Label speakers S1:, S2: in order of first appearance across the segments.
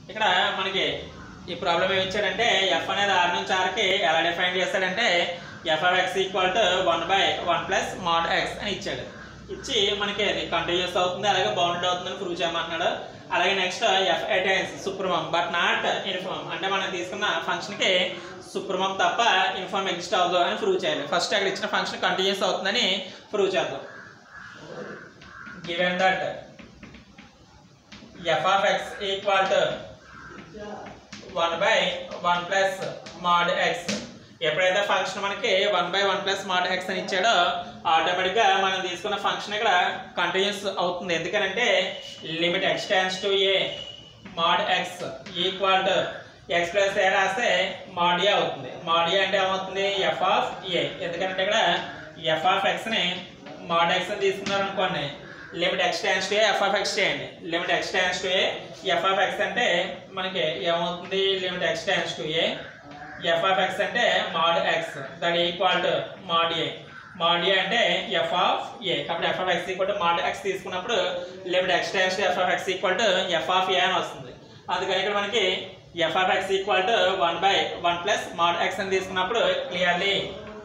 S1: ఇక్కడ మనకి ఈ ప్రాబ్లం ఏమి ఇచ్చాడంటే ఎఫ్ అనేది ఆర్ నుంచి ఆర్కి ఎలా డిఫైన్ చేస్తాడంటే F of X equal to one by one plus mod X అని ఇచ్చాడు ఇచ్చి మనకి అది కంటిన్యూస్ అవుతుంది అలాగే బౌండెడ్ అవుతుందని ప్రూవ్ చేయమంటున్నాడు అలాగే next F attains supremum but not infimum అంటే మనం తీసుకున్న ఫంక్షన్కి సుప్రమం తప్ప ఇన్ఫార్మ్ ఎగ్జిస్ట్ అవ్వదు అని ప్రూవ్ చేయాలి ఫస్ట్ అక్కడ ఇచ్చిన ఫంక్షన్ కంటిన్యూస్ అవుతుందని ప్రూవ్ చేద్దాం given that F of X equal to one by one plus mod X ఎప్పుడైతే ఫంక్షన్ మనకి one by one plus mod X అని ఇచ్చాడో ఆటోమేటిక్గా మనం తీసుకున్న ఫంక్షన్ ఇక్కడ కంటిన్యూస్ అవుతుంది ఎందుకనంటే limit X tends to A mod X equal to X plus ఏ రాస్తే మాడ్ ఏ అవుతుంది మాడ్ ఏ అంటే ఏమవుతుంది ఎఫ్ ఆఫ్ ఏ ఎందుకంటే ఇక్కడ ఎఫ్ ఆఫ్ ఎక్స్ని మాడ్ ఎక్స్ అని తీసుకున్నారు అనుకోండి limit X tends to A F of X చేయండి limit X tends to A F of X అంటే మనకి ఏమవుతుంది limit X tends to A F of X అంటే mod X that equal to mod A mod ఏ అంటే F of ఏ కాబట్టి F of X equal to mod X తీసుకున్నప్పుడు limit X tends to F of X equal to F of A అని వస్తుంది అందుకని ఇక్కడ మనకి F of X equal to one by one plus mod X అని తీసుకున్నప్పుడు clearly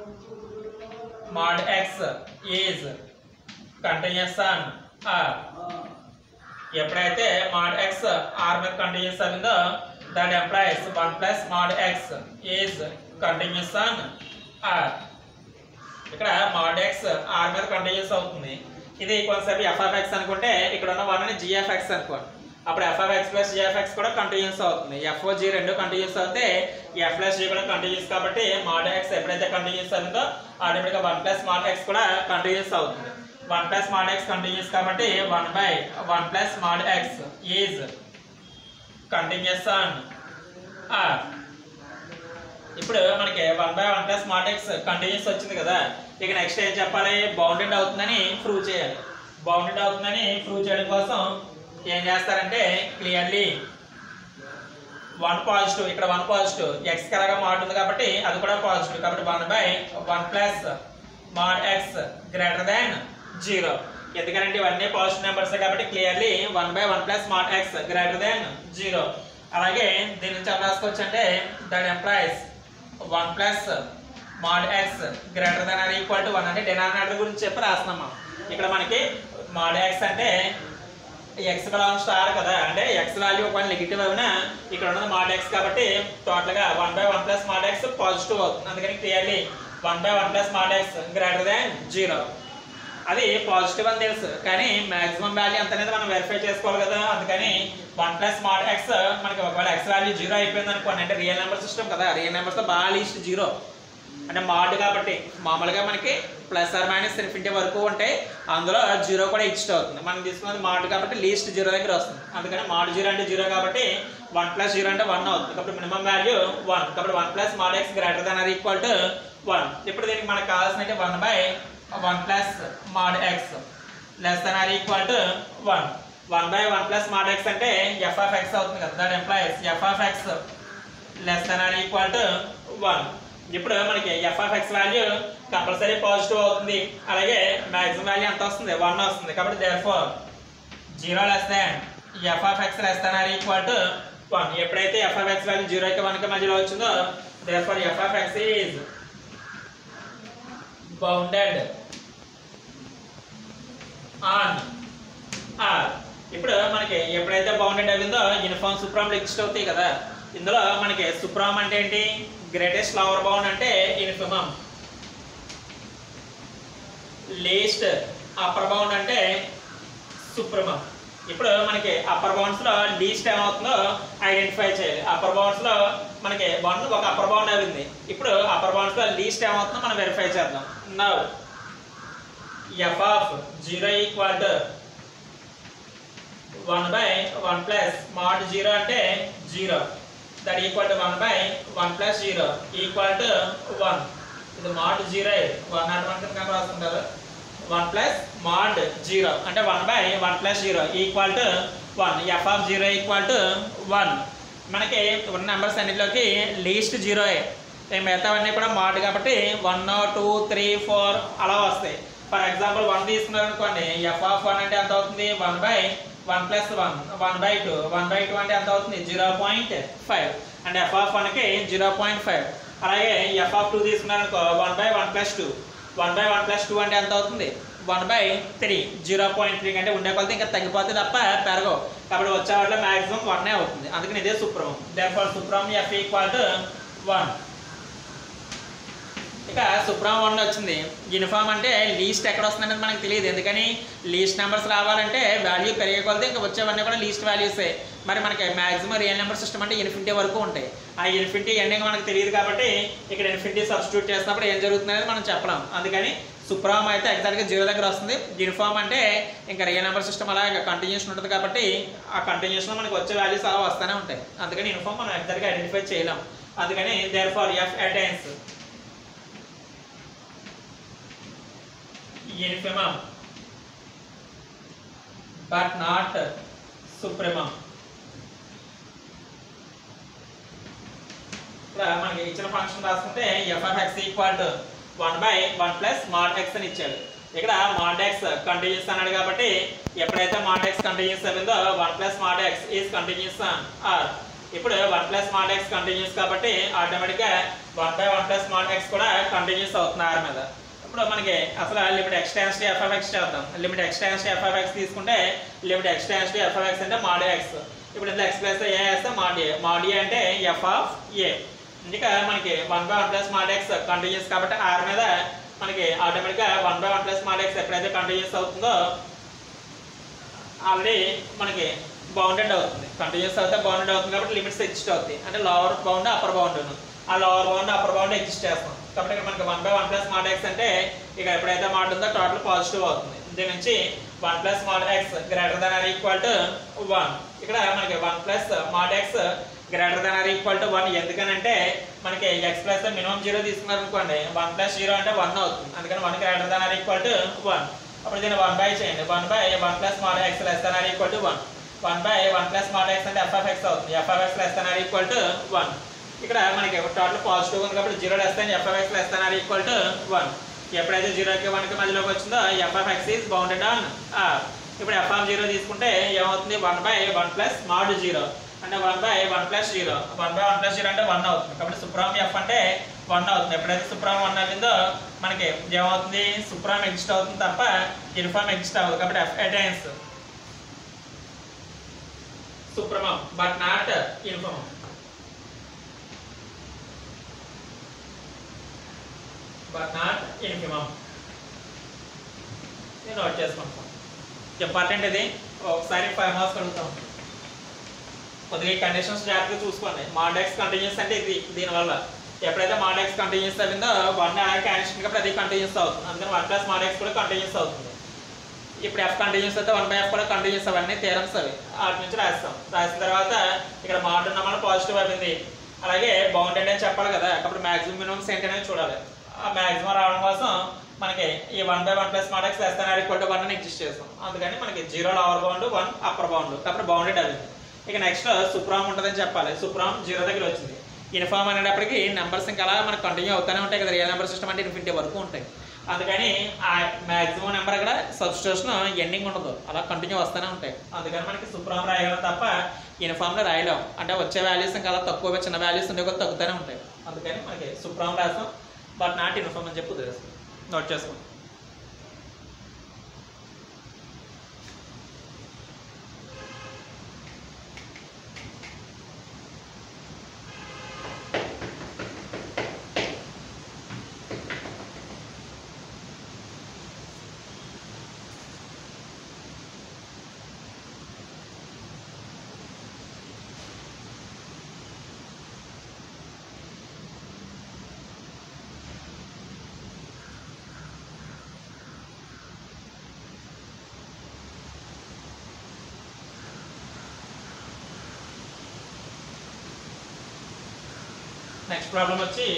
S1: mod X is continuous on R ఎప్పుడైతే mod X R మీద continuous అయిందో that implies one plus mod X is continuous on R ఇక్కడ mod X R మీద continuous అవుతుంది ఇది కొంతసేపు ఎఫ్ ఆఫ్ ఎక్స్ అనుకుంటే ఇక్కడ ఉన్న వన్ అని జిఎఫ్ ఎక్స్ అనుకోండి అప్పుడు F of X plus G F X కూడా కంటిన్యూస్ అవుతుంది ఎఫ్ జీ రెండు కంటిన్యూస్ అవుతే ఎఫ్ ప్లస్ జీ కూడా కంటిన్యూస్ కాబట్టి మాడ్ ఎక్స్ ఎప్పుడైతే కంటిన్యూస్ అవుతుందో ఆటోమేటిక్గా వన్ ప్లస్ మాడ్ ఎక్స్ కూడా కంటిన్యూస్ అవుతుంది one plus mod X continuous కాబట్టి one by one plus mod X is continuous on R ఇప్పుడు మనకి one by one plus mod X continuous వచ్చింది కదా ఇక నెక్స్ట్ ఏం చెప్పాలి బౌండెడ్ అవుతుందని ప్రూవ్ చేయాలి బౌండెడ్ అవుతుందని ప్రూవ్ చేయడం కోసం ఏం చేస్తారంటే క్లియర్లీ వన్ పాజిటివ్ ఇక్కడ వన్ పాజిటివ్ ఎక్స్ కలగా మారుతుంది కాబట్టి అది కూడా పాజిటివ్ కాబట్టి one by one plus mod X greater than zero ఎందుకంటే ఇవన్నీ పాజిటివ్ నెంబర్స్ కాబట్టి clearly one by one plus mod X greater than zero అలాగే దీని నుంచి ఎలా రాసుకోవచ్చు అంటే that implies one plus mod X greater than or equal to one అంటే డినామినేటర్ గురించి చెప్పి రాస్తున్నాం మనం ఇక్కడ మనకి మాడ్ ఎక్స్ అంటే ఎక్స్ బిలాంగ్స్ టు ఆర్ కదా అంటే ఎక్స్ వాల్యూ ఒకవేళ నెగిటివ్ అయినా ఇక్కడ ఉన్నది మాడ్ ఎక్స్ కాబట్టి టోటల్గా one by one plus mod X positive అవుతుంది అందుకని clearly one by one plus mod X greater than zero అది పాజిటివ్ అని తెలుసు కానీ మాక్సిమం వాల్యూ ఎంత అనేది మనం వెరిఫై చేసుకోవాలి కదా అందుకని వన్ ప్లస్ మాడ్ ఎక్స్ మనకి ఒకవేళ ఎక్స్ వాల్యూ జీరో అయిపోయింది అనుకోండి అంటే రియల్ నెంబర్ సిస్టమ్ కదా రియల్ నెంబర్స్తో బాగా లీస్ట్ జీరో అంటే మాడ్ కాబట్టి మామూలుగా మనకి ప్లస్ ఆర్ మైనస్ ఇన్ఫినిటీ వరకు ఉంటే అందులో జీరో కూడా ఇచ్చి అవుతుంది మనం తీసుకున్నది మాడ్ కాబట్టి లీస్ట్ జీరో దగ్గర వస్తుంది అందుకని మాడ్ జీరో అంటే జీరో కాబట్టి వన్ ప్లస్ జీరో అంటే వన్ అవుతుంది కాబట్టి మినిమం వాల్యూ వన్ కాబట్టి one plus mod X greater than or equal to one ఇప్పుడు దీనికి మనకు కావాల్సిన one by one plus mod X less than or equal to one one by one plus mod X అంటే F of X అవుతుంది కదా that implies F of X less than or equal to one ఇప్పుడు మనకి F of X value compulsory positive అవుతుంది అలాగే maximum value ఎంత వస్తుంది one వస్తుంది కాబట్టి therefore zero less than F of X less than or equal to one ఎప్పుడైతే F of X value జీరోకి వన్కి మధ్యలో వచ్చిందో therefore F of X is bounded on R ఇప్పుడు మనకి ఎప్పుడైతే బౌండెడ్ అయిందో యూనిఫామ్ సుప్రామ్ ఎగ్జిస్ట్ అవుతాయి కదా ఇందులో మనకి సుప్రామ్ అంటే ఏంటి గ్రేటెస్ట్ ఫ్లవర్ బౌండ్ అంటే యూనిఫామ్ లీస్ట్ అప్పర్ బౌండ్ అంటే సుప్రమం ఇప్పుడు మనకి అప్పర్ బౌండ్స్ లో లీస్ట్ ఏమవుతుందో ఐడెంటిఫై చేయాలి అప్పర్ బౌండ్స్ లో మనకి వన్ ఒక అప్పర్ బౌండ్ అయింది ఇప్పుడు అప్పర్ బౌండ్స్ లో లీస్ట్ ఏమవుతుందో మనం వెరిఫై చేద్దాం now F of zero equal to one by one plus mod zero అంటే zero that equal to one by one plus zero equal to one ఇది mod zero one not one కింద రాస్తుంటారు one plus mod zero అంటే one by one plus zero equal to one F of zero equal to one మనకి ఉన్న numbers అన్నిటిలోకి least zero మిగతావన్నీ కూడా mod కాబట్టి one two three four అలా వస్తాయి ఫర్ ఎగ్జాంపుల్ వన్ తీసుకున్నారు అనుకోండి ఎఫ్ ఆఫ్ వన్ అంటే ఎంత అవుతుంది one by one plus one one by two one by two అంటే ఎంత అవుతుంది zero point five and F of వన్కి జీరో పాయింట్ ఫైవ్ అలాగే ఎఫ్ ఆఫ్ టూ తీసుకున్నారనుకో one by one plus two one by one plus two అంటే ఎంత అవుతుంది one by three zero point three అంటే ఉండే కొలత ఇంకా తగ్గిపోతే తప్ప పెరగవు కాబట్టి వచ్చే వాటిలో మాక్సిమం వన్నే అవుతుంది అందుకని ఇదే supremum therefore supremum F equal to one ఇక సుప్రమం వన్ వచ్చింది యూనిఫామ్ అంటే లీస్ట్ ఎక్కడ వస్తుంది అనేది మనకు తెలియదు ఎందుకని లీస్ట్ నెంబర్స్ రావాలంటే వాల్యూ పెరిగే కొలతే ఇంకా వచ్చేవన్నీ కూడా లీస్ట్ వాల్యూసే మరి మనకి మాక్సిమం రియల్ నెంబర్ సిస్టమ్ అంటే ఇన్ఫినిటీ వరకు ఉంటాయి ఆ ఇన్ఫినిటీ ఎండింగ్ మనకు తెలియదు కాబట్టి ఇక్కడ ఇన్ఫినిటీ సబ్స్టిట్యూట్ చేసినప్పుడు ఏం జరుగుతుంది అనేది మనం చెప్పలేం అందుకని సుప్రమం అయితే ఎగ్జాక్ట్గా జీరో దగ్గర వస్తుంది యూనిఫామ్ అంటే ఇంకా రియల్ నెంబర్ సిస్టమ్ అలా కంటిన్యూషన్ ఉంటుంది కాబట్టి ఆ కంటిన్యూషన్ మనకి వచ్చే వాల్యూస్ అలా వస్తూనే ఉంటాయి అందుకని యూనిఫామ్ మనం ఎగ్జాక్ట్గా ఐడెంటిఫై చేయలేం అందుకని therefore F attains infimum but not supremum ఇక్కడ మనకి ఇచ్చిన ఫంక్షన్ రాసుకుంటే F of X equal to one by one plus mod X అని ఇచ్చాడు ఇక్కడ మాడ్ ఎక్స్ కంటిన్యూస్ అన్నాడు కాబట్టి ఎప్పుడైతే మాడ్ ఎక్స్ కంటిన్యూస్ అయిందో one plus mod X is continuous R ఇప్పుడు one plus mod X continuous కాబట్టి ఆటోమేటిక్గా one by one plus mod X కూడా కంటిన్యూస్ అవుతుంది ఆర్ మీద ఇప్పుడు మనకి అసలు limit X tends to F of X చేద్దాం limit X tends to F of X తీసుకుంటే limit X tends to F of X అంటే మాడ్ ఎక్స్ ఇప్పుడు ఇందులో ఎక్స్ ప్లస్ ఏ వేస్తే మాడ్ ఏ మాడ్ ఏ అంటే ఎఫ్ ఆఫ్ ఏ ఇంకా మనకి one by one plus mod X continuous కాబట్టి ఆర్ మీద మనకి ఆటోమేటిక్గా one by one plus mod X ఎప్పుడైతే కంటిన్యూస్ అవుతుందో ఆల్రెడీ మనకి బౌండెడ్ అవుతుంది కంటిన్యూస్ అవుతే బౌండెడ్ అవుతుంది కాబట్టి లిమిట్స్ ఎగ్జిస్ట్ అవుతాయి అంటే లోవర్ బౌండ్ అప్పర్ బౌండ్ ఆ lower bound upper bound exist చేస్తాం కాబట్టి ఇక్కడ మనకి one by one plus mod X అంటే ఇక ఎప్పుడైతే మాడ్ ఉందో టోటల్ పాజిటివ్ అవుతుంది దీని నుంచి one plus mod X greater than or equal to one ఇక్కడ మనకి one plus mod X greater than or equal to one ఎందుకనంటే మనకి ఎక్స్ ప్లస్ మినిమం జీరో తీసుకున్నారు అనుకోండి వన్ ప్లస్ జీరో అంటే వన్ అవుతుంది అందుకని one greater than or equal to one అప్పుడు దీన్ని వన్ బై చేయండి one by one plus mod X less than or equal to one one by one plus mod X అంటే F of X అవుతుంది F of X less than or equal to one ఇక్కడ మనకి total positive ఉంది కాబట్టి zero less than F of X less than or equal to one ఎప్పుడైతే జీరోకి వన్కి మధ్యలోకి వచ్చిందో F of X is bounded on R ఇప్పుడు ఎఫ్ ఆఫ్ జీరో తీసుకుంటే ఏమవుతుంది one by one plus mod zero అంటే one by one plus zero one by one plus zero అంటే వన్ అవుతుంది కాబట్టి సుప్రామ్ ఎఫ్ అంటే వన్ అవుతుంది ఎప్పుడైతే సుప్రామ్ వన్ అయిందో మనకి ఏమవుతుంది సుప్రామ్ ఎగ్జిస్ట్ అవుతుంది తప్ప యూనిఫామ్ ఎగ్జిస్ట్ అవ్వదు కాబట్టి F attains supremum but not infimum but not infimum నేను నోట్ చేసుకుంటాం ఇంపార్టెంట్ ఇది ఒకసారి ఫైవ్ మార్క్స్ అడుగుతాం కొద్దిగా ఈ కండిషన్స్ జాగ్రత్తగా చూసుకోండి మాడెక్స్ కంటిన్యూస్ అంటే ఇది దీనివల్ల ఎప్పుడైతే మాడెక్స్ కంటిన్యూస్ అయిందో వన్ క్యాన్షన్ కాబట్టి అది కంటిన్యూస్ అవుతుంది అందుకని వన్ ప్లస్ మాడెక్స్ కూడా కంటిన్యూస్ అవుతుంది ఇప్పుడు ఎఫ్ కంటిన్యూస్ అయితే వన్ బై ఎఫ్ కూడా కంటిన్యూస్ అవన్నీ థియరమ్స్ అవి వాటి నుంచి రాస్తాం రాసిన తర్వాత ఇక్కడ మాడ్ ఉన్న మన పాజిటివ్ అయింది అలాగే బౌండెడ్ అని చెప్పాలి కదా అప్పుడు మాక్సిమం మినిమమ్స్ ఏంటనేది చూడాలి ఆ మాక్సిమం రావడం కోసం మనకి ఈ one by one plus mod X less than equal to one అని ఎగ్జిస్ట్ చేస్తాం అందుకని మనకి zero lower bound one upper bound కాబట్టి బౌండెడ్ అయింది ఇక నెక్స్ట్ సుప్రామ్ ఉంటుందని చెప్పాలి సుప్రామ్ జీరో దగ్గర వచ్చింది యూనిఫామ్ అనేటప్పటికి నెంబర్స్ ఇంకా అలా మనకు కంటిన్యూ అవుతూనే ఉంటాయి కదా రియల్ నెంబర్ సిస్టమ్ అంటే ఇన్ఫినిటీ వరకు ఉంటాయి అందుకని ఆ మ్యాక్సిమం నెంబర్ అక్కడ సబ్స్టిట్యూషన్ ఎండింగ్ ఉండదు అలా కంటిన్యూ వస్తూనే ఉంటాయి అందుకని మనకి సుప్రామ్ రాయగలం తప్ప యూనిఫామ్లో రాయలేం అంటే వచ్చే వాల్యూస్ ఇంకా అలా తక్కువ చిన్న వాల్యూస్ ఉండే కూడా తగ్గుతూనే ఉంటాయి అందుకని మనకి సుప్రామ్ రాసాం బట్ నాట్ యూనిఫామ్ అని చెప్పి వదిలేస్తాం నోట్ చేసుకోండి నెక్స్ట్ ప్రాబ్లం వచ్చి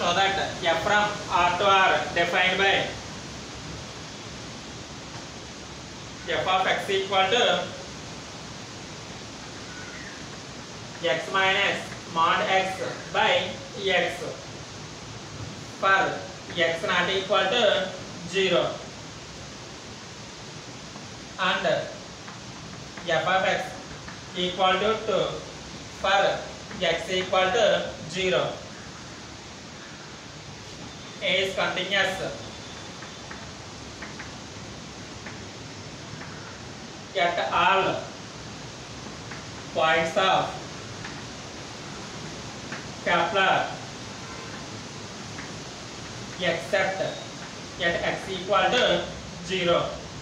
S1: so that f from R to R defined by f of X equal to x minus mod x by x for x not equal to 0 and f of x equal to 2 for x equal to 0 is continuous at all points of Kepler except at x equal to 0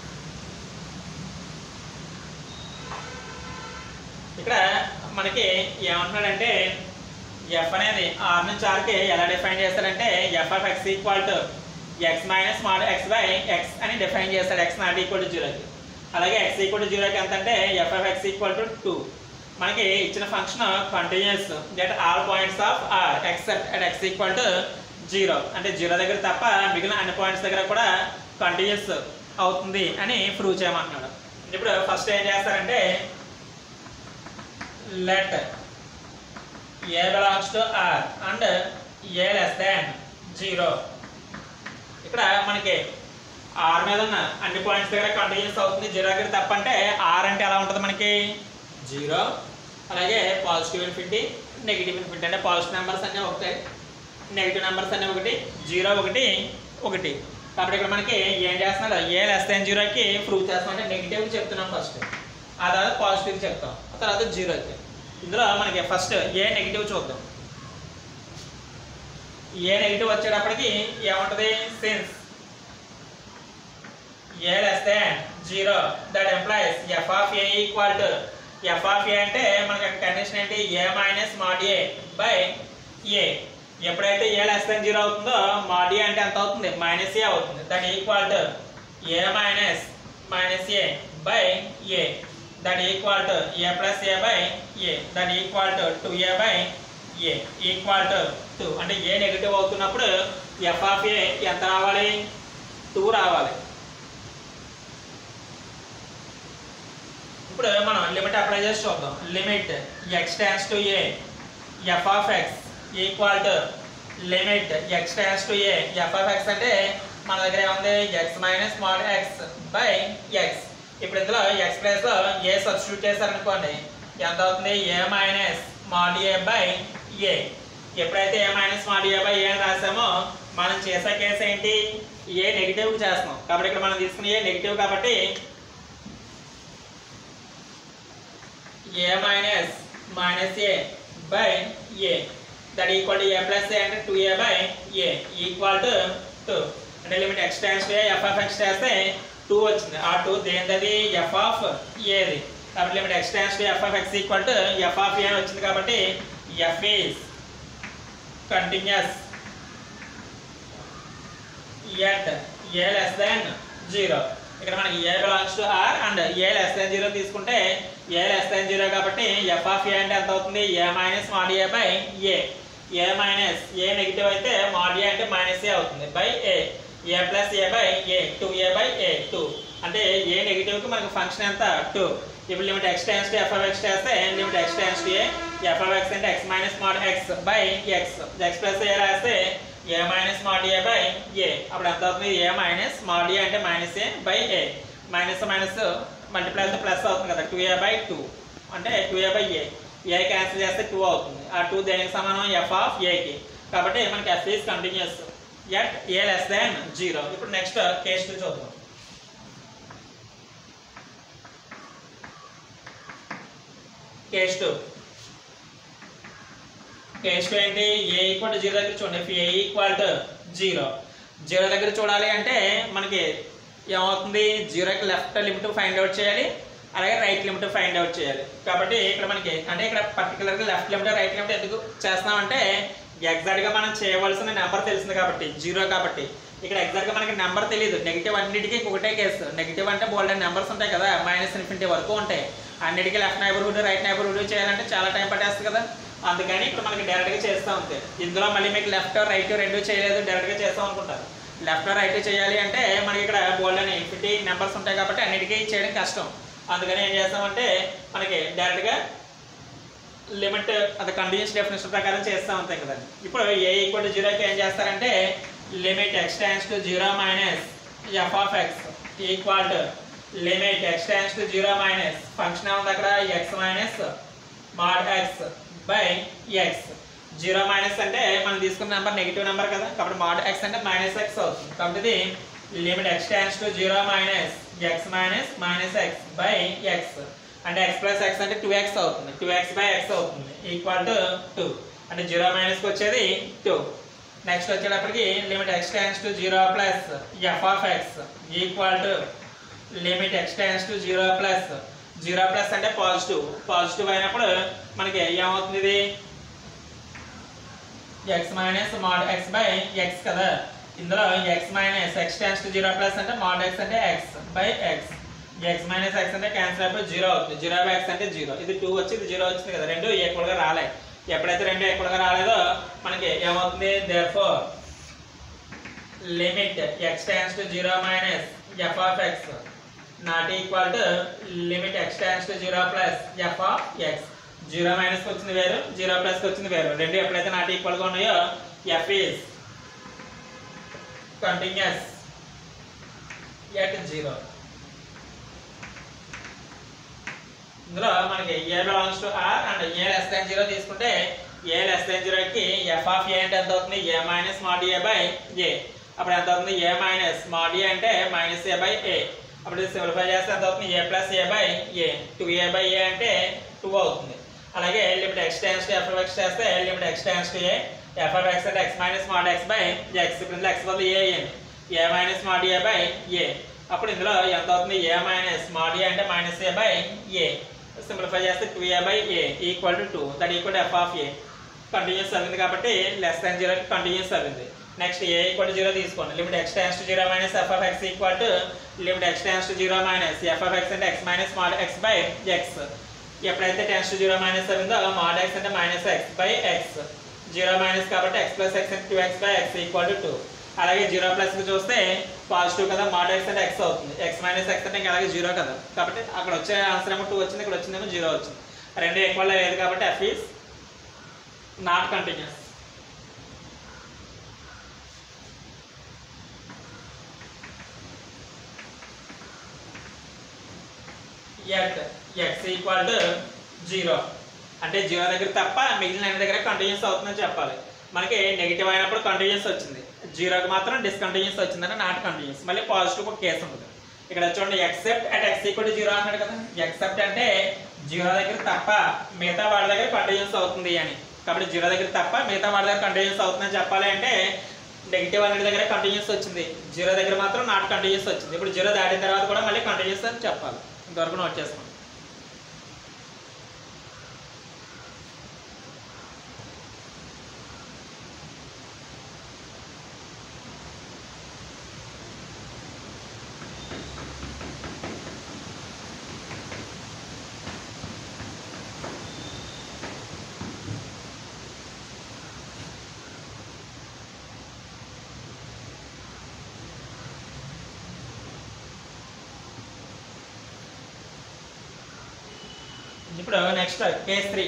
S1: ఇక్కడ మనకి ఏమంటున్నాడంటే F అనేది are నుంచి ఆర్కి ఎలా define చేస్తాడంటే F of X equal to x minus mod x by x అని define చేస్తాడు x not equal to జీరోకి అలాగే ఎక్స్ ఈక్వల్ టు జీరోకి ఎంత అంటే F of X equal to two మనకి ఇచ్చిన function continuous that all points of R except at x equal to zero అంటే జీరో దగ్గర తప్ప మిగిలిన అన్ని పాయింట్స్ దగ్గర కూడా కంటిన్యూస్ అవుతుంది అని ప్రూవ్ చేయమంటున్నాడు ఇప్పుడు ఫస్ట్ ఏం చేస్తారంటే let a belongs to R and a less than zero ఇక్కడ మనకి ఆర్ మీద ఉన్న అన్ని పాయింట్స్ దగ్గర కంటిన్యూస్ అవుతుంది జీరో దగ్గర తప్ప అంటే ఆర్ అంటే ఎలా ఉంటుంది మనకి జీరో అలాగే పాజిటివ్ ఇన్ఫినిటీ నెగిటివ్ ఇన్ఫినిటీ అంటే పాజిటివ్ నెంబర్స్ అన్నీ ఒకటే నెగిటివ్ నెంబర్స్ అన్నీ ఒకటి జీరో ఒకటి ఒకటి కాబట్టి ఇక్కడ మనకి ఏం చేస్తున్నాడు ఏ లెస్ దాన్ జీరోకి ప్రూవ్ చేస్తున్నాం అంటే నెగిటివ్ చెప్తున్నాం ఫస్ట్ ఆ తర్వాత పాజిటివ్ చెప్తాం ఆ తర్వాత జీరోకి ఇందులో మనకి ఫస్ట్ ఏ నెగిటివ్ చూద్దాం ఏ నెగిటివ్ వచ్చేటప్పటికి ఏముంటుంది since a less than zero that implies F of a equal to F of a అంటే మనకి కండిషన్ ఏంటి a minus mod a by a ఎప్పుడైతే ఏ లెస్ దాన్ జీరో అవుతుందో మాడ్ ఏ అంటే ఎంత అవుతుంది మైనస్ ఏ అవుతుంది that equal to a minus minus a by a that equal to a plus a by a that equal to two a by a equal to two అంటే a negative అవుతున్నప్పుడు f of a ఎంత రావాలి two రావాలి ఇప్పుడు మనం limit apply చేసి చూద్దాం limit X tends to A F of X equal to limit X tends to A F of X అంటే మన దగ్గర ఏముంది x minus mod x by x ఇప్పుడు ఇందులో ఎక్స్ ప్లేస్ లో ఏ సబ్స్టిట్యూట్ చేశారనుకోండి ఎంత అవుతుంది a minus mod a by a ఎప్పుడైతే a minus mod a by a అని రాసామో మనం చేసే కేసు ఏంటి ఏ నెగిటివ్ చేస్తున్నాం కాబట్టి ఇక్కడ మనం తీసుకునే ఏ నెగిటివ్ కాబట్టి a minus minus a by a that equal to a plus a అంటే two a by a equal to two అంటే limit X tends to F of x చేస్తే టూ వచ్చింది ఆ టూ దేనిది ఎఫ్ ఆఫ్ ఏది కాబట్టి limit X tends to F of X equal to F of a వచ్చింది కాబట్టి f is continuous at a less than zero ఇక్కడ మనకి a belongs to R and a less than zero తీసుకుంటే a less than zero కాబట్టి F of a అంటే ఎంత అవుతుంది a minus mod a by a a minus a negative అయితే mod ఏ అంటే minus a అవుతుంది by a a plus a by a two a by a two అంటే a నెగిటివ్కి మనకి ఫంక్షన్ ఎంత టూ ఇప్పుడు limit X tends to F of x చేస్తే limit X tends to A F of X అంటే x minus mod x by x x plus ఏ రాస్తే a minus mod a by a అప్పుడు ఎంత అవుతుంది a minus mod ఏ అంటే minus a by a minus minus multiply అయితే plus అవుతుంది కదా two a by two అంటే two a by a a cancel చేస్తే టూ అవుతుంది ఆ టూ దేనికి సమానం ఎఫ్ ఆఫ్ ఏకి కాబట్టి మనకి f is continuous at a less than zero ఇప్పుడు నెక్స్ట్ కేస్ టూ చూద్దాం కేస్ టూ కేస్ టూ ఏంటి ఏ ఈక్వల్ టు జీరో దగ్గర చూడండి if a equal to zero zero దగ్గర చూడాలి అంటే మనకి ఏమవుతుంది జీరోకి లెఫ్ట్ లిమిట్ ఫైండ్ అవుట్ చేయాలి అలాగే రైట్ లిమిట్ ఫైండ్ అవుట్ చేయాలి కాబట్టి ఇక్కడ మనకి అంటే ఇక్కడ పర్టికులర్గా లెఫ్ట్ లిమిట్ రైట్ లిమిట్ ఎందుకు చేస్తున్నామంటే ఎగ్జాక్ట్గా మనం చేయవలసిన నెంబర్ తెలిసింది కాబట్టి జీరో కాబట్టి ఇక్కడ ఎగ్జాక్ట్గా మనకి నెంబర్ తెలియదు నెగిటివ్ అన్నిటికీ ఒకటే కేసు నెగిటివ్ అంటే బోల్డ్ నెంబర్స్ ఉంటాయి కదా మైనస్ ఇన్ఫినిటీ వరకు ఉంటాయి అన్నిటికీ లెఫ్ట్ నైబర్హుడ్ రైట్ నైబర్హుడ్ చేయాలంటే చాలా టైం పట్టేస్తుంది కదా అందుకని ఇప్పుడు మనకి డైరెక్ట్గా చేస్తూ ఉంటే ఇందులో మళ్ళీ మీకు లెఫ్ట్ రైట్ రెండు చేయలేదు డైరెక్ట్గా చేస్తాం అనుకుంటారు లెఫ్ట్ రైట్ చేయాలి అంటే మనకి ఇక్కడ బోల్డ్ అని ఫిఫ్టీ నెంబర్స్ ఉంటాయి కాబట్టి అన్నిటికీ చేయడం కష్టం అందుకని ఏం చేస్తామంటే మనకి డైరెక్ట్గా లిమిట్ అది కంటిన్యూస్ డెఫినేషన్ ప్రకారం చేస్తూ ఉంటాం కదండి ఇప్పుడు ఏ ఈక్వల్ టు జీరోకి ఏం చేస్తారంటే limit X tends to zero minus f of X equal to limit X tends to zero minus function ఏముంది అక్కడ x minus mod x by x zero minus అంటే మనం తీసుకున్న నెంబర్ నెగిటివ్ నెంబర్ కదా కాబట్టి మాడ్ ఎక్స్ అంటే minus x అవుతుంది కాబట్టి ఇది limit X tends to zero minus x minus minus x by x అంటే ఎక్స్ ప్లస్ ఎక్స్ అంటే టూ ఎక్స్ అవుతుంది టూ ఎక్స్ బై ఎక్స్ అవుతుంది ఈక్వల్ టు టూ అంటే జీరో మైనస్కి వచ్చేది టూ నెక్స్ట్ వచ్చేటప్పటికి limit X tends to zero plus f of X equal to limit X tends to zero plus zero plus అంటే positive positive అయినప్పుడు మనకి ఏమవుతుంది ఇది x minus mod x by x కదా ఇందులో x minus x tends to zero plus అంటే mod X అంటే x by x x minus x అంటే క్యాన్సిల్ అయిపోయి జీరో అవుతుంది జీరో బై ఎక్స్ అంటే జీరో ఇది టూ వచ్చి ఇది జీరో వచ్చింది కదా రెండు ఈక్వల్గా రాలే ఎప్పుడైతే రెండు ఈక్వల్గా రాలేదో మనకి ఏమవుతుంది therefore limit X tends to zero minus f of x not equal to limit X tends to zero plus f of x zero మైనస్కి వచ్చింది వేరు జీరో ప్లస్కి వచ్చింది వేరు రెండు ఎప్పుడైతే నాట్ ఈక్వల్గా ఉన్నాయో f is continuous at zero ఇందులో మనకి a belongs to R and a less than zero తీసుకుంటే ఏ లెస్ దాన్ జీరోకి ఎఫ్ ఆఫ్ ఏ అంటే ఎంత అవుతుంది a minus mod a by a అప్పుడు ఎంత అవుతుంది ఏ మైనస్ మాడ్ ఏ అంటే మైనస్ ఏ బై ఏ అప్పుడు సింప్లిఫై చేస్తే ఎంత అవుతుంది a plus a by a two a by a అంటే టూ అవుతుంది అలాగే limit X tends to f x చేస్తే limit X tends to A F of X అంటే x minus mod x by x ఇప్పుడు x బదులు a అయింది a minus mod a by a అప్పుడు ఇందులో ఎంత అవుతుంది ఏ మైనస్ మాడ్ ఏ అంటే minus a by a simplify చేస్తే two a by a equal to two that equal to F of a continuous అయింది కాబట్టి లెస్ దాన్ జీరోకి కంటిన్యూస్ అయింది next a equal to zero తీసుకోండి limit X tends to zero minus f of X equal to limit X tends to zero minus f of X అంటే x minus mod x by x ఎప్పుడైతే tends to zero minus అయిందో mod X అంటే minus x by x zero minus కాబట్టి x plus x అంటే two X by x equal to two అలాగే zero ప్లస్కి చూస్తే positive కదా మాడ్ ఎక్స్ అంటే ఎక్స్ అవుతుంది ఎక్స్ మైనస్ ఎక్స్ అంటే ఇంకా అలాగే జీరో కదా కాబట్టి అక్కడ వచ్చే ఆన్సర్ ఏమో టూ వచ్చింది ఇక్కడ వచ్చిందేమో జీరో వచ్చింది రెండు ఈక్వల్ లేదు కాబట్టి f is not continuous at x equal to zero అంటే జీరో దగ్గర తప్ప మిగిలిన అన్ని దగ్గర కంటిన్యూస్ అవుతుందని చెప్పాలి మనకి నెగిటివ్ అయినప్పుడు కంటిన్యూస్ వచ్చింది జీరోకి మాత్రం డిస్కంటిన్యూస్ వచ్చిందంటే నాట్ కంటిన్యూస్ మళ్ళీ పాజిటివ్ ఒక కేసు ఉంటుంది ఇక్కడ చూడండి except at x equal to zero అన్నాడు కదా ఎక్సెప్ట్ అంటే జీరో దగ్గర తప్ప మిగతా వాళ్ళ దగ్గర కంటిన్యూస్ అవుతుంది అని కాబట్టి జీరో దగ్గర తప్ప మిగతా వాళ్ళ దగ్గర కంటిన్యూస్ అవుతుందని చెప్పాలి అంటే నెగిటివ్ అన్నిటి దగ్గర కంటిన్యూస్ వచ్చింది జీరో దగ్గర మాత్రం నాట్ కంటిన్యూస్ వచ్చింది ఇప్పుడు జీరో దాటిన తర్వాత కూడా మళ్ళీ కంటిన్యూస్ అని చెప్పాలి ఇంతవరకు నోట్ చేసుకోండి ఇప్పుడు next case three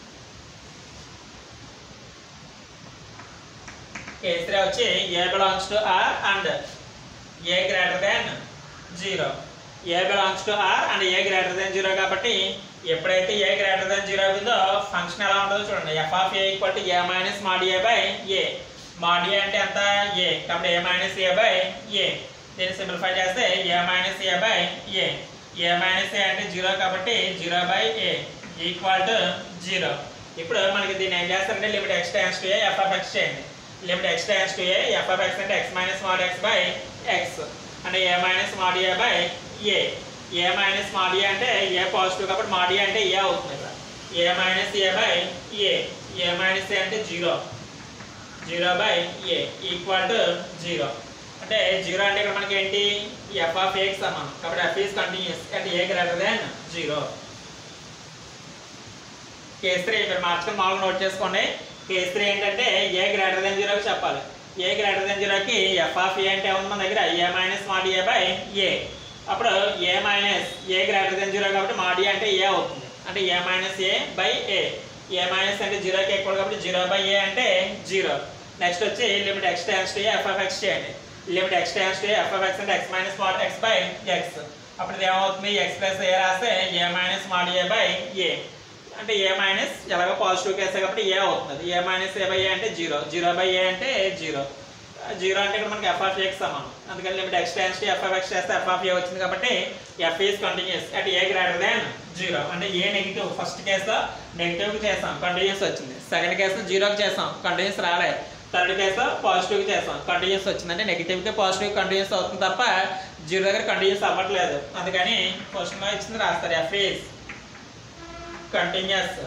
S1: case three వచ్చి a belongs to R and a greater than zero a belongs to R and a greater than zero కాబట్టి ఎప్పుడైతే ఏ గ్రేటర్ దాన్ జీరో ఉందో ఫంక్షన్ ఎలా ఉంటుందో చూడండి f of a equal to a minus mod a by a mod ఏ అంటే ఎంత ఏ కాబట్టి a minus a by ఏ దీన్ని సింప్లిఫై చేస్తే a minus a by a a minus a అంటే జీరో కాబట్టి zero by a equal to zero ఇప్పుడు మనకి దీన్ని ఏం చేస్తారంటే limit X tends to A F of X చేయండి limit X tends to A F of X అంటే x minus mod x by x అంటే a minus mod a by a a minus mod ఏ అంటే a positive కాబట్టి mod ఏ అంటే a అవుతుంది ఇక్కడ a minus a by a a minus a అంటే zero zero by a equal to zero అంటే zero అంటే ఇక్కడ మనకి ఏంటి ఎఫ్ ఆఫ్ ఏకి సమానం కాబట్టి ఎఫ్ ఈస్ కంటిన్యూస్ అంటే a greater than zero case three మీరు మార్చుకుని మామూలుగా నోట్ చేసుకోండి కేస్ త్రీ ఏంటంటే ఏ గ్రేటర్ దెన్ జీరోకి చెప్పాలి ఏ గ్రేటర్ దెన్ జీరోకి ఎఫ్ ఆఫ్ ఏ అంటే ఉంది మన దగ్గర a minus mod a by a అప్పుడు a minus a greater than zero కాబట్టి మాడ్ ఏ అంటే ఏ అవుతుంది అంటే a minus a by a a minus అంటే జీరోకి ఎక్కువ కాబట్టి జీరో బై ఏ అంటే జీరో నెక్స్ట్ వచ్చి limit X tends to F of X చేయండి limit X tends to F of X అంటే x minus mod x by x అప్పుడు ఇది ఏమవుతుంది ఎక్స్ ప్లస్ ఏ రాస్తే a minus mod a by a అంటే a minus ఎలాగో positive కేసే కాబట్టి ఏ అవుతుంది a minus a by a అంటే జీరో జీరో బై ఏ అంటే జీరో జీరో అంటే ఇక్కడ మనకి ఎఫ్ ఆఫ్ ఎక్స్ సమానం అందుకని limit X tends to F of x చేస్తే ఎఫ్ ఆఫ్ ఏ వచ్చింది కాబట్టి f is continuous at a greater than zero అంటే ఏ నెగిటివ్ ఫస్ట్ కేసులో నెగిటివ్కి చేసాం కంటిన్యూస్ వచ్చింది సెకండ్ కేసులో జీరోకి చేసాం కంటిన్యూస్ రాలే థర్డ్ కేసులో పాజిటివ్కి చేసాం కంటిన్యూస్ వచ్చింది అంటే నెగిటివ్కి పాజిటివ్ కంటిన్యూస్ అవుతుంది తప్ప జీరో దగ్గర కంటిన్యూస్ అవ్వట్లేదు అందుకని క్వశ్చన్లో ఇచ్చింది రాస్తారు f is continuous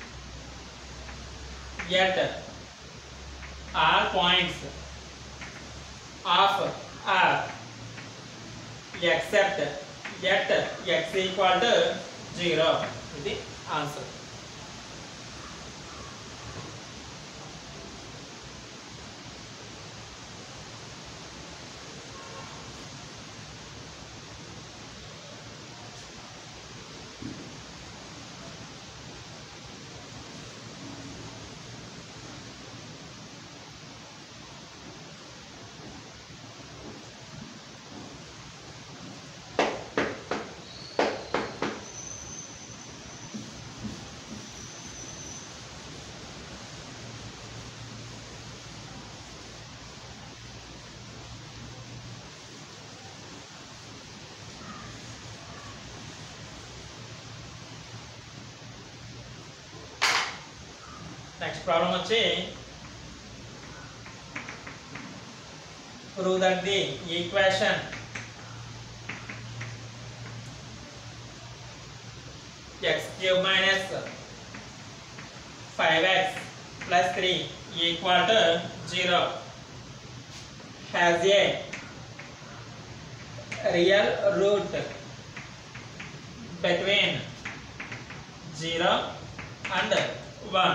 S1: at all points of R except at x equal to zero ఇది ఆన్సర్ నెక్స్ట్ ప్రాబ్లం వచ్చి prove that the equation x cube minus 5x plus 3 equal to 0 has a real root between 0 and 1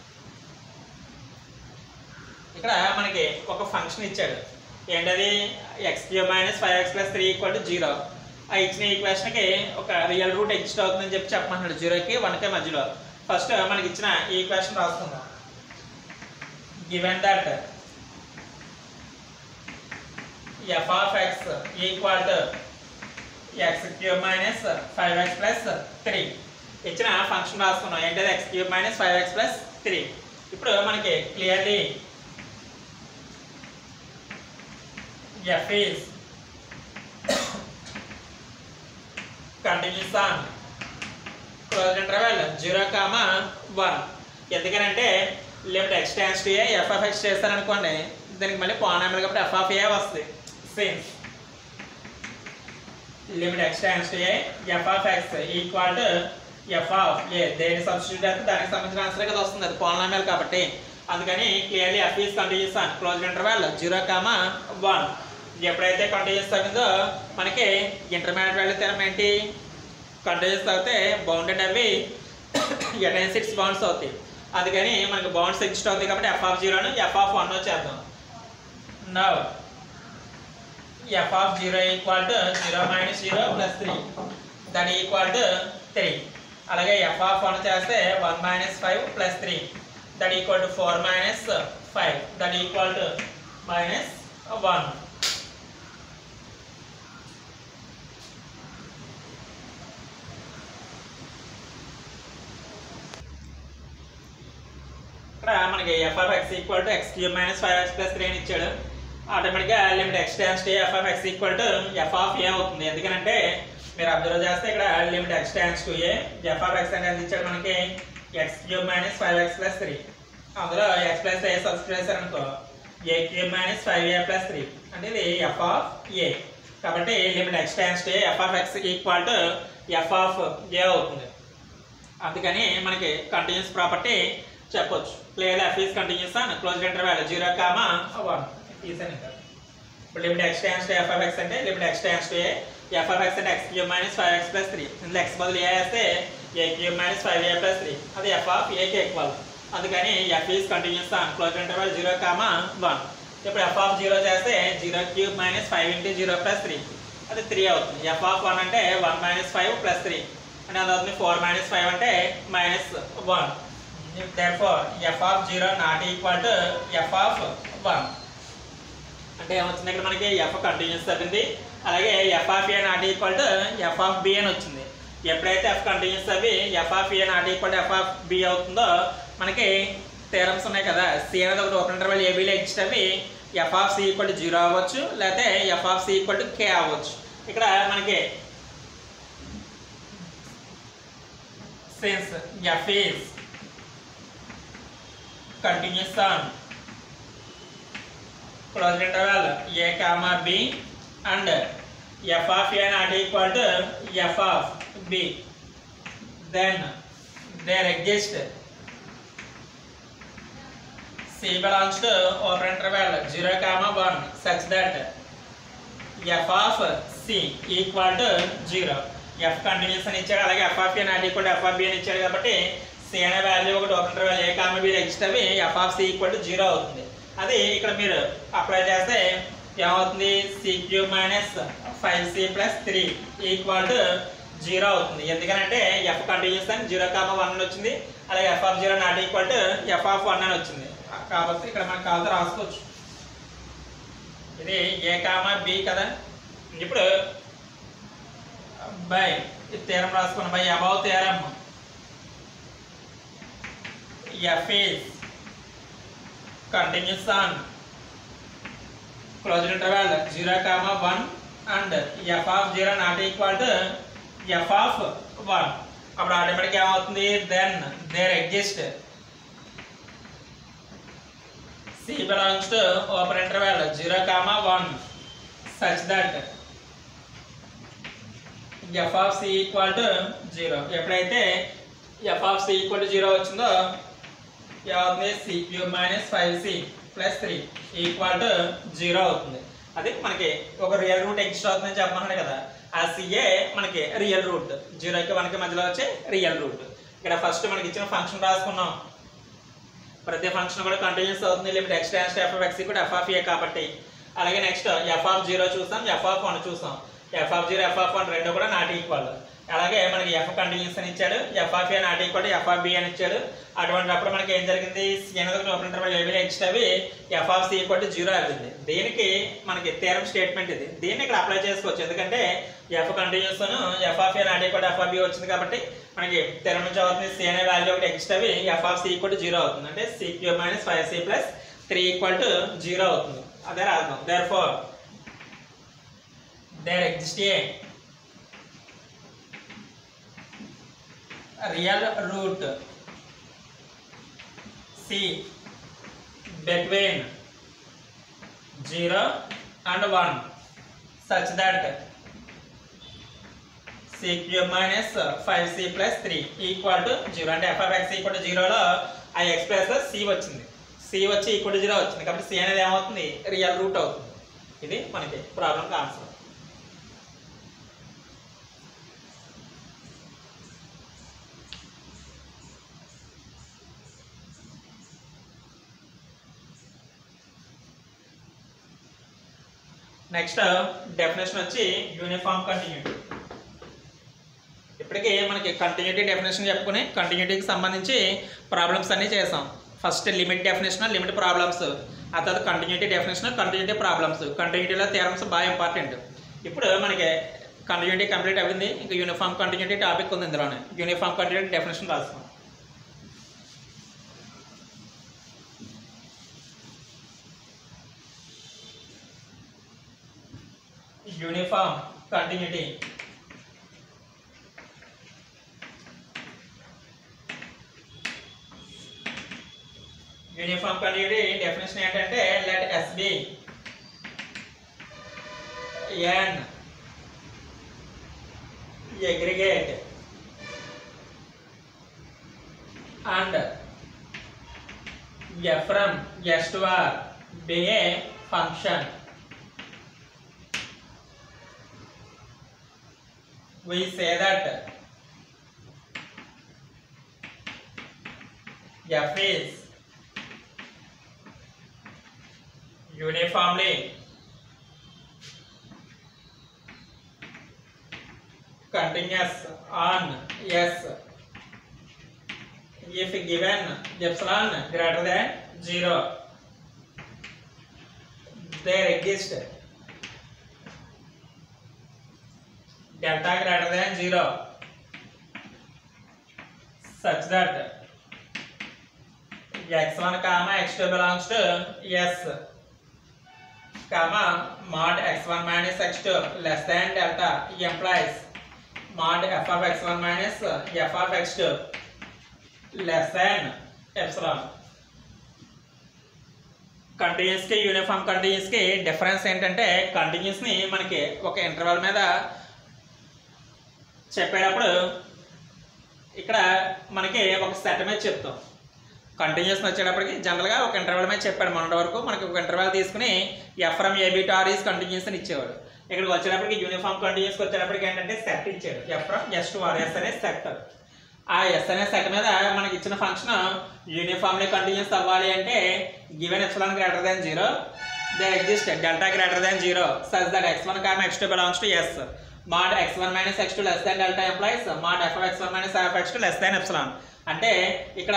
S1: ఇక్కడ మనకి ఒక function ఇచ్చాడు ఏంటది x cube minus five x plus three equal to zero ఆ ఇచ్చిన ఈక్వేషన్కి ఒక real route exist అవుతుందని చెప్పి చెప్పమంటున్నాడు జీరోకి వన్కి మధ్యలో ఫస్ట్ మనకి ఇచ్చిన ఈక్వేషన్ రాసుకుందాం given that F of X equal to x cube minus five x plus three ఇచ్చిన ఫంక్షన్ రాసుకున్నాం ఏంటది x cube minus five x plus three ఇప్పుడు మనకి clearly f is continuous on closed interval 0 comma 1 ఎందుకనంటే limit X tends to A F of x చేస్తారనుకోండి దీనికి మళ్ళీ polynomial కాబట్టి ఎఫ్ ఆఫ్ ఏ వస్తుంది same limit X tends to A F of X equal to F of a దేని substitute అయితే దానికి సంబంధించిన ఆన్సర్ కదా వస్తుంది అది పానామిల్ కాబట్టి అందుకని clearly f is continuous on close interval zero comma one ఎప్పుడైతే కంటిన్యూస్ తగ్గిందో మనకి ఇంటర్మీడియట్ వాల్యూ తీరం ఏంటి కంటిన్యూస్ తాగితే బౌండెడ్ అవి ఎటైన్ సిక్స్ బౌండ్స్ అవుతాయి అందుకని మనకి బౌండ్స్ ఎగ్జిస్ట్ అవుతాయి కాబట్టి ఎఫ్ ఆఫ్ జీరోను ఎఫ్ ఆఫ్ వన్ చేద్దాం now F of zero equal to zero minus zero plus three దాని ఈక్వల్ టు త్రీ అలాగే ఎఫ్ ఆఫ్ వన్ చేస్తే one minus five plus three that equal to four minus five that equal to minus one ఇక్కడ మనకి F of X equal to x cube minus five x plus three అని ఇచ్చాడు ఆటోమేటిక్గా limit X tends to F of X equal to F of a అవుతుంది ఎందుకంటే మీరు observe చేస్తే ఇక్కడ limit X tends to A F of x అనేది ఇచ్చాడు మనకి x cube minus five x plus three అందులో ఎక్స్ ప్లస్ ఏ సబ్స్టిట్యూట్ చేశారనుకో a cube minus five a plus three అంటే ఇది ఎఫ్ ఆఫ్ ఏ కాబట్టి limit X tends to F of X equal to F of a అవుతుంది అందుకని మనకి continuous property చెప్పొచ్చు లేదా ఎఫ్ ఈస్ కంటిన్యూస్ అని close interval zero comma one తీసాను ఇంకా ఇప్పుడు limit X tends to F of X అంటే limit X tends to A F of X అంటే x cube minus five x plus three ఇందులో x బదులు a వేస్తే a cube minus five a plus three అది f of ఏకి equal అందుకని f is continuous on close interval zero comma one ఇప్పుడు F of zero చేస్తే zero cube minus five into zero plus three అది three అవుతుంది F of one అంటే one minus five plus three అంటే అది అవుతుంది ఫోర్ మైనస్ ఫైవ్ అంటే minus one therefore f of zero not equal to F of one అంటే ఏమొచ్చింది ఇక్కడ మనకి ఎఫ్ కంటిన్యూస్ తగ్గింది అలాగే F of a not equal to F of b అని వచ్చింది ఎప్పుడైతే ఎఫ్ కంటిన్యూస్ అవి f of a not equal to F of b అవుతుందో మనకి థీరమ్స్ ఉన్నాయి కదా సి అనేది ఒకటి ఓపెన్ ఇంటర్వల్ ఏబీలో ఎగ్జిస్ట్ అవి f of c equal to zero అవ్వచ్చు లేకపోతే f of c equal to k అవ్వచ్చు ఇక్కడ మనకి since f is continuous on closed interval a comma b and f of a not equal to f of b then there exist c belongs to open interval 0 comma 1 such that f of c equal to 0 f continuous అని ఇచ్చాడు అలాగే F of a not equal f of b అని ఇచ్చాడు కాబట్టి c అనే value ఒకటి open interval a comma b exist అవి f of c equal to zero అవుతుంది అది ఇక్కడ మీరు అప్లై చేస్తే ఏమవుతుంది c cube minus five c plus three equal to zero అవుతుంది ఎందుకనంటే ఎఫ్ కంటిన్యూస్ అని జీరో కామ వన్ అని వచ్చింది అలాగే F of zero not equal to F of one అని వచ్చింది కాబట్టి ఇక్కడ మనకు కావాల్సి రాసుకోవచ్చు ఇది ఏ కామ బి కదా ఇప్పుడు బై ఈ తీరం రాసుకున్నాం by above theorem f is continuous on closed interval zero comma one and F of zero not equal to F of one అప్పుడు ఆటోమేటిక్ ఏమవుతుంది then there exist c belongs to open interval zero comma one such that F of c equal to zero ఎప్పుడైతే F of c equal to zero వచ్చిందో ఏమవుతుంది c cube minus five c plus three equal to zero అవుతుంది అది మనకి ఒక real route exist అవుతుందని చెప్పమన్నాడు కదా ఆ సిఏ మనకి రియల్ రూట్ జీరోకి వన్కి మధ్యలో వచ్చే రియల్ రూట్ ఇక్కడ ఫస్ట్ మనకి ఇచ్చిన ఫంక్షన్ రాసుకున్నాం ప్రతి ఫంక్షన్ కూడా కంటిన్యూస్ అవుతుంది limit X tends f of x కూడా ఎఫ్ ఆఫ్ ఏ కాబట్టి అలాగే నెక్స్ట్ ఎఫ్ ఆఫ్ జీరో చూసాం ఎఫ్ ఆఫ్ వన్ చూసాం f of zero f of one రెండు కూడా నాట్ ఈక్వల్ అలాగే మనకి ఎఫ్ కంటిన్యూస్ అని ఇచ్చాడు f of a not equal f of b అని ఇచ్చాడు అటువంటి అప్పుడు మనకి ఏం జరిగింది సి అనేది ఓపెన్ ఇంటర్వల్ ఏబీ నెక్స్ట్ అవి f of c equal to zero అవుతుంది దీనికి మనకి థీరం స్టేట్మెంట్ ఇది దీన్ని ఇక్కడ అప్లై చేసుకోవచ్చు ఎందుకంటే f continuous f of a not equal f of b వచ్చింది కాబట్టి మనకి థీరం నుంచి అవుతుంది సి అనే వాల్యూ ఒకటి ఎక్స్ట్ అవి f of c equal to zero అవుతుంది అంటే c cube minus five c plus three equal to zero అవుతుంది అదే రాద్దాం therefore there exist a real root C between 0 and 1 such that c cube minus 5c plus 3 equal to 0 అంటే f of x equal to 0 లో ఆ x plus c వచ్చింది c వచ్చి equal to 0 వచ్చింది కాబట్టి c అనేది ఏమవుతుంది real route అవుతుంది ఇది మనకి ప్రాబ్లం ఆన్సర్ నెక్స్ట్ డెఫినేషన్ వచ్చి యూనిఫామ్ కంటిన్యూటీ ఇప్పటికే మనకి కంటిన్యూటీ డెఫినేషన్ చెప్పుకుని కంటిన్యూటీకి సంబంధించి ప్రాబ్లమ్స్ అన్నీ చేసాం first limit definition limit problems ఆ తర్వాత కంటిన్యూటీ డెఫినేషన్ కంటిన్యూటీ ప్రాబ్లమ్స్ కంటిన్యూటీలో థియరమ్స్ బాగా ఇంపార్టెంట్ ఇప్పుడు మనకి కంటిన్యూటీ కంప్లీట్ అయింది ఇంకా యూనిఫామ్ కంటిన్యూటీ టాపిక్ ఉంది ఇందులోనే యూనిఫామ్ కంటిన్యూటీ డెఫినేషన్ రాస్తాం uniform continuity uniform continuity definition ఏంటంటే let S be an aggregate and f from S to R be a function we say that f is uniformly continuous on S if given epsilon greater than 0 there exist delta greater than 0 such that x1 comma x2 belongs to S comma mod x1 minus x2 less than delta implies mod f of x1 minus f of x2 less than epsilon continuous కి uniform continuous కి difference ఏంటంటే continuous ని మనకి ఒక interval మీద చెప్పేటప్పుడు ఇక్కడ మనకి ఒక సెట్ మీద చెప్తాం కంటిన్యూస్ వచ్చేటప్పటికి జనరల్గా ఒక ఇంటర్వెల్ మీద చెప్పాడు మొన్నటి వరకు మనకి ఒక ఇంటర్వెల్ తీసుకుని f from a b to R is continuous అని ఇచ్చేవాడు ఇక్కడికి వచ్చేటప్పటికి యూనిఫామ్ కంటిన్యూస్కి వచ్చేటప్పటికి ఏంటంటే సెట్ ఇచ్చాడు f from S to R S అనే సెట్ ఆ ఎస్ అనే సెట్ మీద మనకి ఇచ్చిన ఫంక్షన్ యూనిఫామ్లీ కంటిన్యూస్ అవ్వాలి అంటే given epsilon greater than zero there exist delta greater than zero such that x one comma x two belongs to S mod x1 minus x2 less than delta implies mod f of x1 minus f of x2 less than epsilon అంటే ఇక్కడ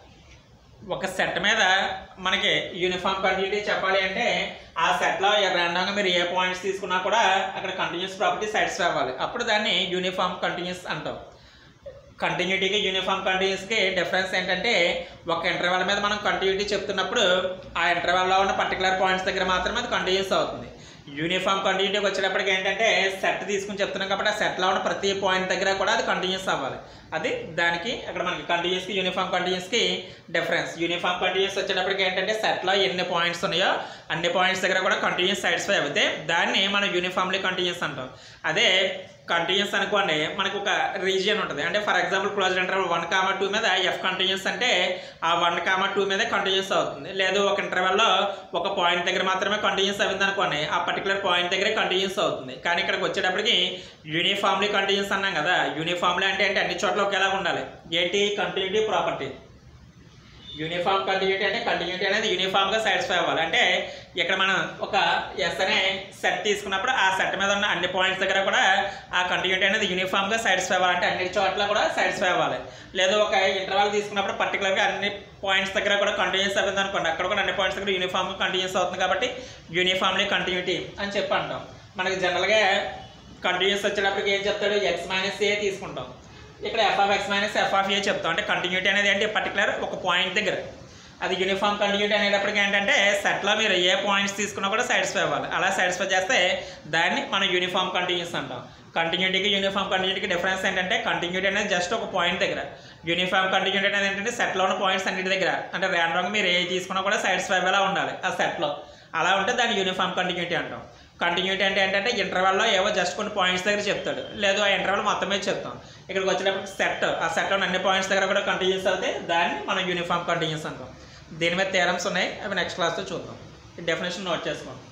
S1: ఒక set మీద మనకి uniform continuity చెప్పాలి అంటే ఆ సెట్లో ర్యాండమ్గా మీరు ఏ పాయింట్స్ తీసుకున్నా కూడా అక్కడ కంటిన్యూస్ ప్రాపర్టీ సాటిస్ఫై అవ్వాలి అప్పుడు దాన్ని యూనిఫామ్ కంటిన్యూస్ అంటాం కంటిన్యూటీకి యూనిఫామ్ కంటిన్యూస్కి డిఫరెన్స్ ఏంటంటే ఒక ఇంటర్వెల్ మీద మనం కంటిన్యూటీ చెప్తున్నప్పుడు ఆ ఇంటర్వెల్లో ఉన్న పర్టికులర్ పాయింట్స్ దగ్గర మాత్రమే అది కంటిన్యూస్ అవుతుంది యూనిఫామ్ కంటిన్యూటీకి వచ్చేటప్పటికి ఏంటంటే సెట్ తీసుకుని చెప్తున్నాం కాబట్టి ఆ సెట్లో ఉన్న ప్రతి పాయింట్ దగ్గర కూడా అది కంటిన్యూస్ అవ్వాలి అది దానికి అక్కడ మనకి కంటిన్యూస్కి యూనిఫామ్ కంటిన్యూస్కి డిఫరెన్స్ యూనిఫామ్ కంటిన్యూస్ వచ్చేటప్పటికి ఏంటంటే సెట్లో ఎన్ని పాయింట్స్ ఉన్నాయో అన్ని పాయింట్స్ దగ్గర కూడా కంటిన్యూస్ సాటిస్ఫై అవుతే దాన్ని మనం యూనిఫామ్లీ కంటిన్యూస్ అంటాం అదే కంటిన్యూస్ అనుకోండి మనకు ఒక రీజియన్ ఉంటుంది అంటే for example close interval one comma two మీద ఎఫ్ కంటిన్యూస్ అంటే ఆ వన్ కామా టూ మీదే కంటిన్యూస్ అవుతుంది లేదు ఒక ఇంటర్వెల్లో ఒక పాయింట్ దగ్గర మాత్రమే కంటిన్యూస్ అయింది అనుకోండి ఆ పర్టికులర్ పాయింట్ దగ్గరే కంటిన్యూస్ అవుతుంది కానీ ఇక్కడికి వచ్చేటప్పటికి యూనిఫామ్లీ కంటిన్యూస్ అన్నాం కదా యూనిఫామ్లీ అంటే ఏంటి అన్ని చోట్ల ఒకేలా ఉండాలి ఏంటి కంటిన్యూటీ ప్రాపర్టీ యూనిఫామ్ కంటిన్యూటీ అంటే కంటిన్యూటీ అనేది యూనిఫామ్గా సాటిస్ఫై అవ్వాలి అంటే ఇక్కడ మనం ఒక ఎస్ అనే సెట్ తీసుకున్నప్పుడు ఆ సెట్ మీద ఉన్న అన్ని పాయింట్స్ దగ్గర కూడా ఆ కంటిన్యూటీ అనేది యూనిఫామ్గా సాటిస్ఫై అవ్వాలి అంటే అన్ని చోట్ల కూడా సాటిస్ఫై అవ్వాలి లేదు ఒక ఇంటర్వల్ తీసుకున్నప్పుడు పర్టికులర్గా అన్ని పాయింట్స్ దగ్గర కూడా కంటిన్యూస్ అవ్వింది అనుకోండి అక్కడ కూడా అన్ని పాయింట్స్ దగ్గర యూనిఫామ్గా కంటిన్యూస్ అవుతుంది కాబట్టి యూనిఫామ్లీ కంటిన్యూటీ అని చెప్పి అంటాం మనకి జనరల్గా కంటిన్యూస్ వచ్చేటప్పటికి ఏం చెప్తాడు ఎక్స్ మైనస్ ఏ తీసుకుంటాం ఇక్కడ F of x minus f of a చెప్తాం అంటే కంటిన్యూటీ అనేది ఏంటి పర్టికులర్ ఒక పాయింట్ దగ్గర అది యూనిఫామ్ కంటిన్యూటీ అనేటప్పటికి ఏంటంటే సెట్లో మీరు ఏ పాయింట్స్ తీసుకున్నా కూడా సాటిస్ఫై అవ్వాలి అలా సాటిస్ఫై చేస్తే దాన్ని మనం యూనిఫామ్ కంటిన్యూస్ అంటాం కంటిన్యూటీకి యూనిఫామ్ కంటిన్యూటీకి డిఫరెన్స్ ఏంటంటే కంటిన్యూటీ అనేది జస్ట్ ఒక పాయింట్ దగ్గర యూనిఫామ్ కంటిన్యూటీ అనేది ఏంటంటే సెట్లో ఉన్న పాయింట్స్ అన్నిటి దగ్గర అంటే ర్యాండమ్గా మీరు ఏ తీసుకున్నా కూడా సాటిస్ఫై అవ్వేలా ఉండాలి ఆ సెట్లో అలా ఉంటే దాన్ని యూనిఫామ్ కంటిన్యూటీ అంటాం కంటిన్యూటీ అంటే ఏంటంటే ఇంటర్వెల్లో ఏవో జస్ట్ కొన్ని పాయింట్స్ దగ్గర చెప్తాడు లేదు ఆ ఇంటర్వెల్ మొత్తమే చెప్తాం ఇక్కడికి వచ్చేటప్పుడు సెట్ ఆ సెట్లో అన్ని పాయింట్స్ దగ్గర కూడా కంటిన్యూస్ అవుతే దాన్ని మనం యూనిఫామ్ కంటిన్యూస్ అంటాం దీని మీద థేరమ్స్ ఉన్నాయి అవి నెక్స్ట్ క్లాస్లో చూద్దాం ఈ డెఫినేషన్ నోట్ చేసుకోండి